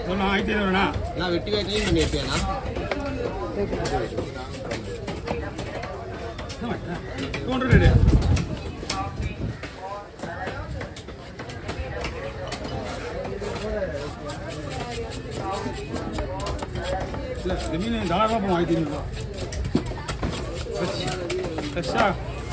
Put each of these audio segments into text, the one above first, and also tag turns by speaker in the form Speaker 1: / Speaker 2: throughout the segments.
Speaker 1: ஒன்று ஆயிரத்தி ஐநூறுண்ணா
Speaker 2: நான் வெட்டி காய் க்ளீன் பண்ணி வைப்பேண்ணா
Speaker 1: டூ ஹண்ட்ரட் ரேடு இல்லை இந்த மீன் தாராளமாக போகும் ஆயிரத்தி ஐநூறுரூவா ஃப்ரெஷ் ஃப்ரெஷ்ஷாக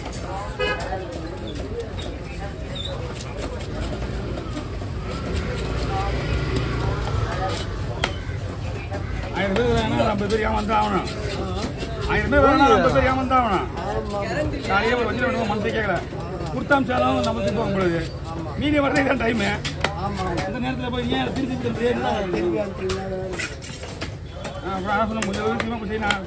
Speaker 1: ஆயிரம் பேர் வேணா ஐம்பது பேர் ஏமாந்தா ஆகணும் ஆயிரம் பேர் வேணா ஐம்பது பேர் ஏமாந்தா ஆகணும் காலையில் ஒரு வண்டியில் வேணும் மனசு கேட்கல கொடுத்தாமிச்சாலும் நம்ம திருப்பி போக முடியாது மீதி வரதே தான் டைமு இந்த நேரத்தில் போய் ஏன் திருப்பி திருப்பி அப்புறம் ஆனால் சொல்ல முடியல விஷயமா போச்சு நான்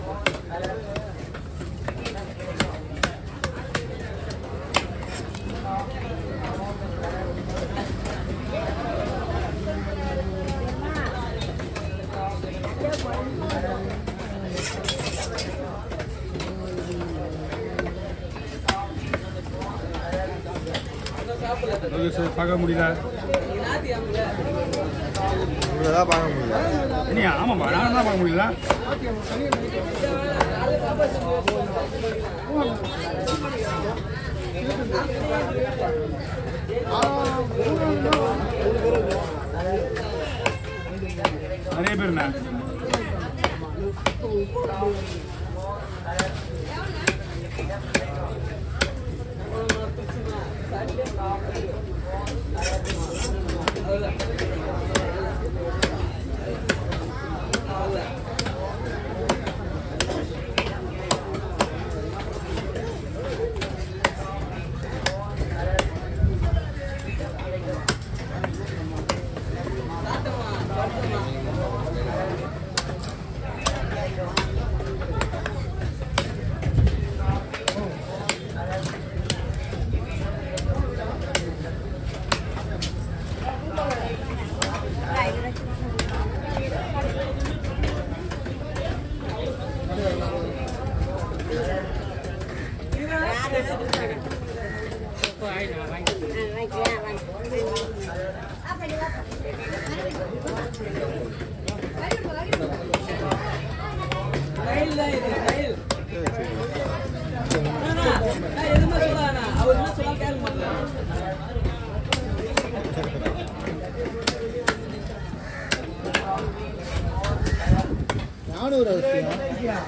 Speaker 1: ஓகே சார் பார்க்க முடியல
Speaker 3: இவ்வளோதான் பார்க்க முடியல
Speaker 1: நீ ஆமாப்பா நான் தான் பார்க்க முடியல நிறைய பேர்ண்ணா
Speaker 3: நானூறு அவசியம்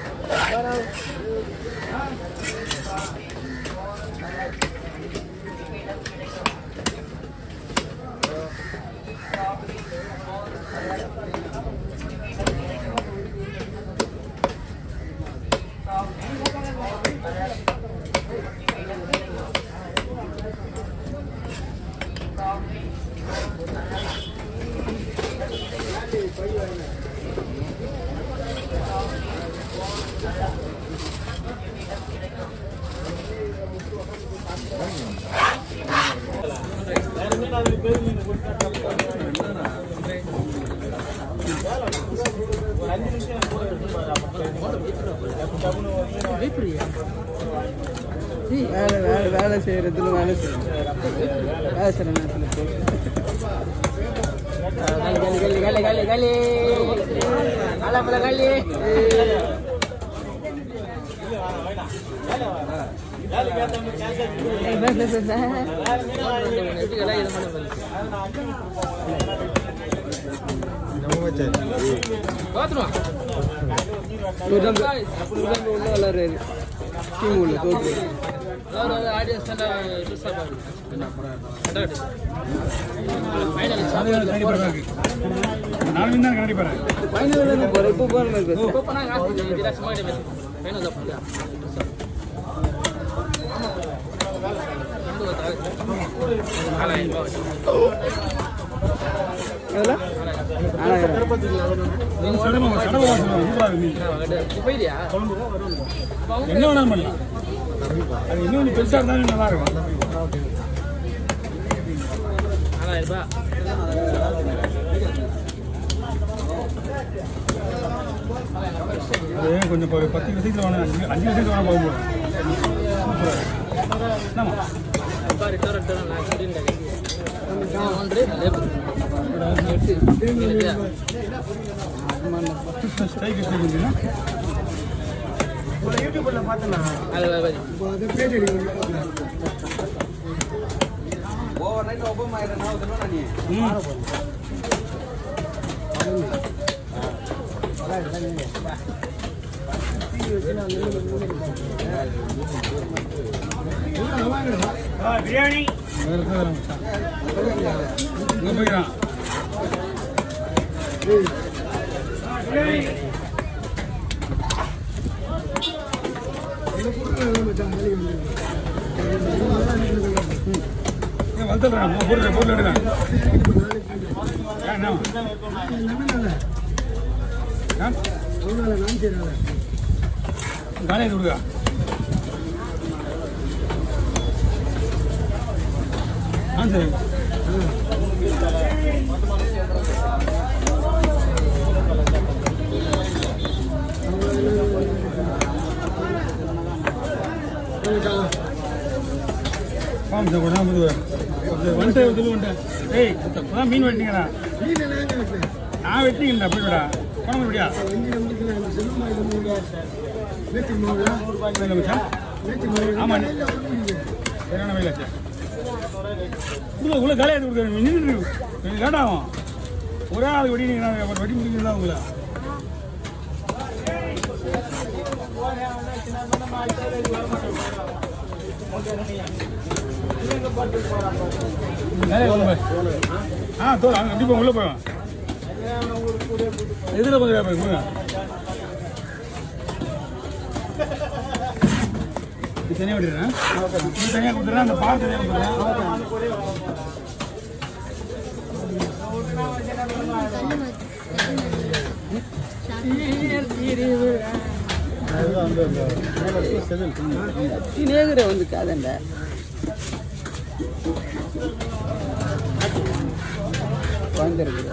Speaker 4: வேலை வேலை வேலை செய்யறதுல வேலை செய்யணும் வேலை செய்யற நேரத்தில் போய் களி களி களி களி அலப்பல களி உள்ள விளாடுறாரு டீம் உள்ள தோற்று
Speaker 1: நாலு மீன் தான் கண்ணாடி பாரு
Speaker 4: ஃபைனல் போற இப்போ போற மாதிரி பேசு எவ்வளோ ஆறாயிரம்
Speaker 1: மீன் சடமா சடமா சொல்லுவாங்க சூப்பராக மீன்
Speaker 4: போயிடியா
Speaker 1: என்ன வேணாலும் பண்ணலாம் அது இன்னும் கொஞ்சம் பெருசாக இருந்தாலும் நல்லா இருக்கும்
Speaker 4: ஆறாயிரம் ரூபாய்
Speaker 1: அது கொஞ்சம் இப்போ பத்து விஷயத்தில் வேணும் அஞ்சு அஞ்சு விஷயத்தில் வேணும் போகும்போது சூப்பராக என்னம்மா
Speaker 4: ரிட்டர்ன் ரிட்டர்ன் நான் சொல்லியிருந்தேன் ஒன்று லேபர்
Speaker 1: ஸ்ட்ரைக் வச்சுருக்கீங்கன்னா
Speaker 2: அது அது
Speaker 1: ம் ஆ, பிரியாணி இங்க போய்க்கிறான் ஆ, பிரியாணி ஏன் வளர்த்துடுறேன் பொருள் பொருள் எடுங்க ஏன் என்ன ஆ? காலையில் விடுங்க ஆ சரி பாம் சார் கொண்டா புது வந்துட்டு வந்து வந்துட்டேன் ஏய் இப்பதான் மீன் வெட்டிங்கிறா நான் வெட்டிங்கடா போய்விடா பணம் முடியா ஆமா சரியான வேலை சார் உள்ள உள்ள காலையை கொடுக்குறேன் நின்றுட்டு எனக்கு லேட் ஆகும் ஒரே ஆள் வெடி நீங்கள் வெட்டி முடிக்கிறதா உங்களை வேலையை கொண்டு போய் ஆ தோ அங்கே கண்டிப்பாக உள்ளே போய் எதில் கொஞ்சம் போய் கொடுங்க இது தனியாக விட்டுறேன் இது தனியாக கொடுத்துறேன் அந்த பால் தனியாக கொடுத்துறேன்
Speaker 4: தினேகரை வந்து காதண்ட வந்துருக்கு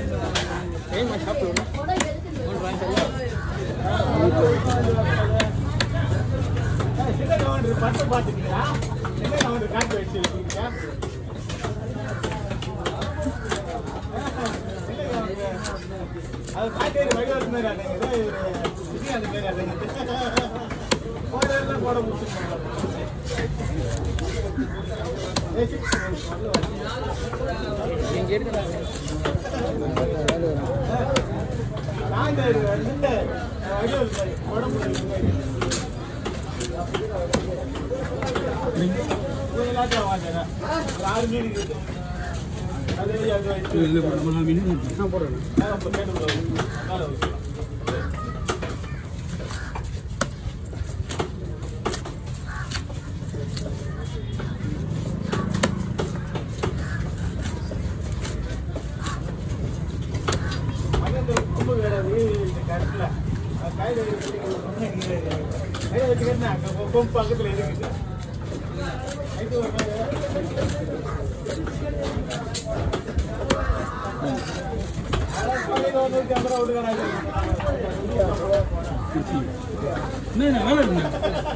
Speaker 1: இல்லை போட்டு நான் மீன் நான் போடுறேன் என்ன வேலை இருக்குங்க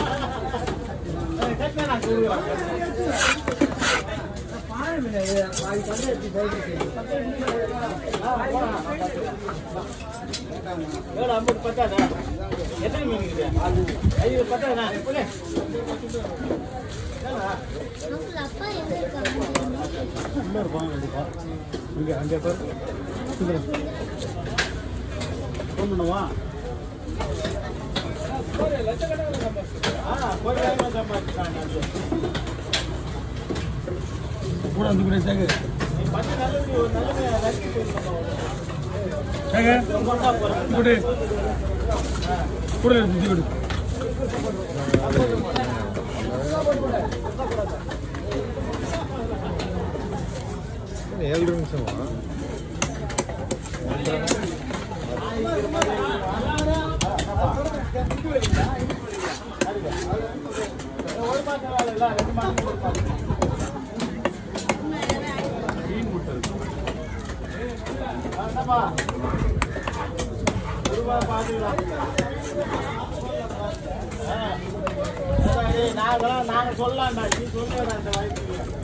Speaker 5: அங்கிள் அப்பா எங்க இருக்காங்க
Speaker 1: இங்கே அங்கே பேர் ஃபோன் பண்ணவா கூட வந்து கூட சேகு சேகு கூடு கூட சுற்றி விடு
Speaker 3: ஏழு நிமிஷமா
Speaker 6: நாங்க சொல்லலாம் நீ சொல்லுங்க அந்த வாய்ப்பு